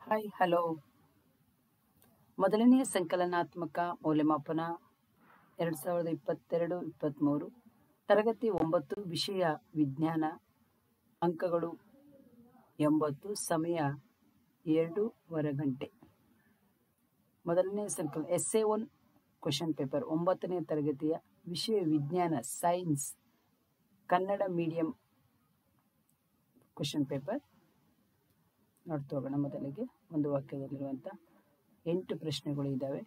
hi hello ಮೊದಲನೆಯ ಸಂಕಲನಾತ್ಮಕ ಮೌಲ್ಯಮಾಪನ ಎರಡು ಸಾವಿರದ ಇಪ್ಪತ್ತೆರಡು ಇಪ್ಪತ್ತ್ಮೂರು ತರಗತಿ ಒಂಬತ್ತು ವಿಷಯ ವಿಜ್ಞಾನ ಅಂಕಗಳು ಎಂಬತ್ತು ಸಮಯ ಎರಡೂವರೆ ಗಂಟೆ ಮೊದಲನೇ ಸಂಕಲ S A one question paper ಒಂಬತ್ತನೇ ತರಗತಿಯ ವಿಷಯ ವಿಜ್ಞಾನ science Kannada medium question paper ನೋಡ್ತಾ ಹೋಗೋಣ ಮೊದಲಿಗೆ ಒಂದು ವಾಕ್ಯದಲ್ಲಿರುವಂಥ ಎಂಟು ಪ್ರಶ್ನೆಗಳು ಇದ್ದಾವೆ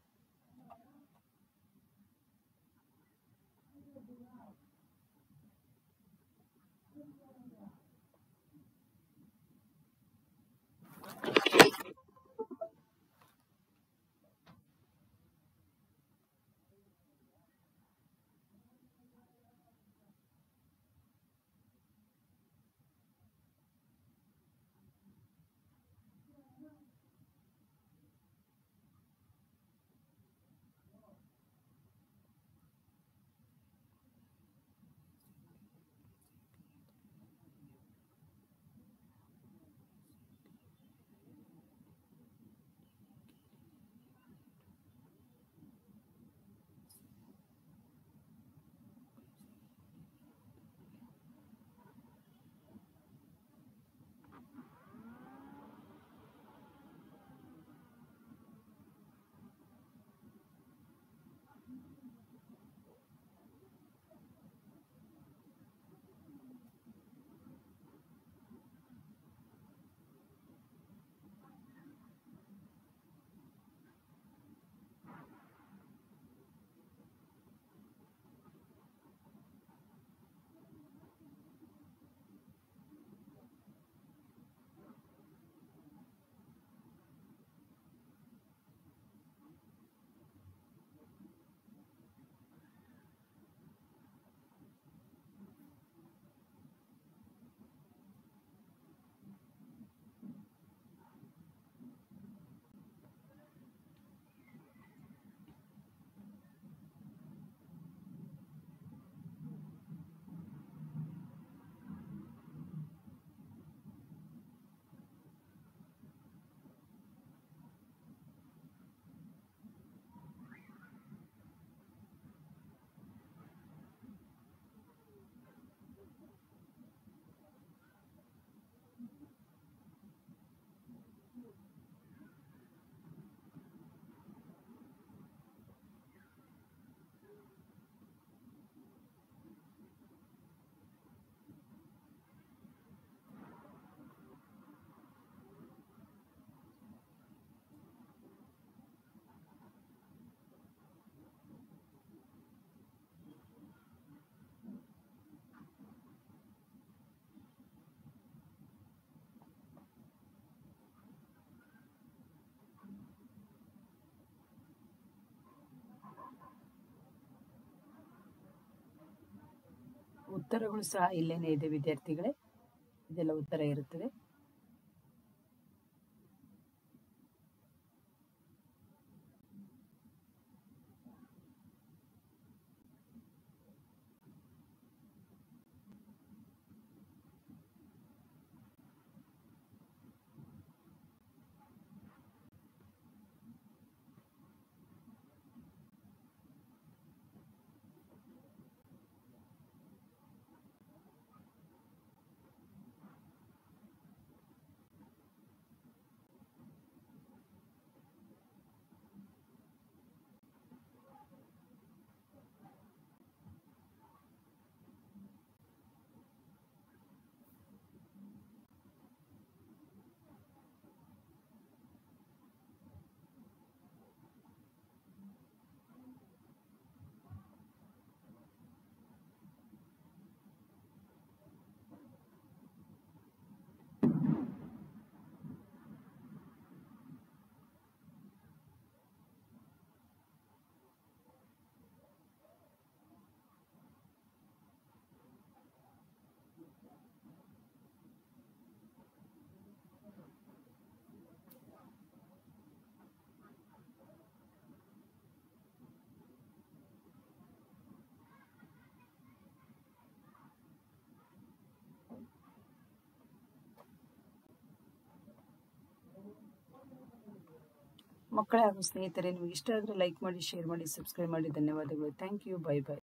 ಉತ್ತರಗಳು ಸಹ ಇಲ್ಲೇನೇ ಇದೆ ವಿದ್ಯಾರ್ಥಿಗಳೇ ಇದೆಲ್ಲ ಉತ್ತರ ಇರುತ್ತದೆ ಮಕ್ಕಳೇ ಹಾಗೂ ಸ್ನೇಹಿತರೆ ನಿಮಗೆ ಇಷ್ಟ ಆದರೆ ಲೈಕ್ ಮಾಡಿ ಶೇರ್ ಮಾಡಿ ಸಬ್ಸ್ಕ್ರೈಬ್ ಮಾಡಿ ಧನ್ಯವಾದಗಳು ಥ್ಯಾಂಕ್ ಯು ಬೈ ಬೈ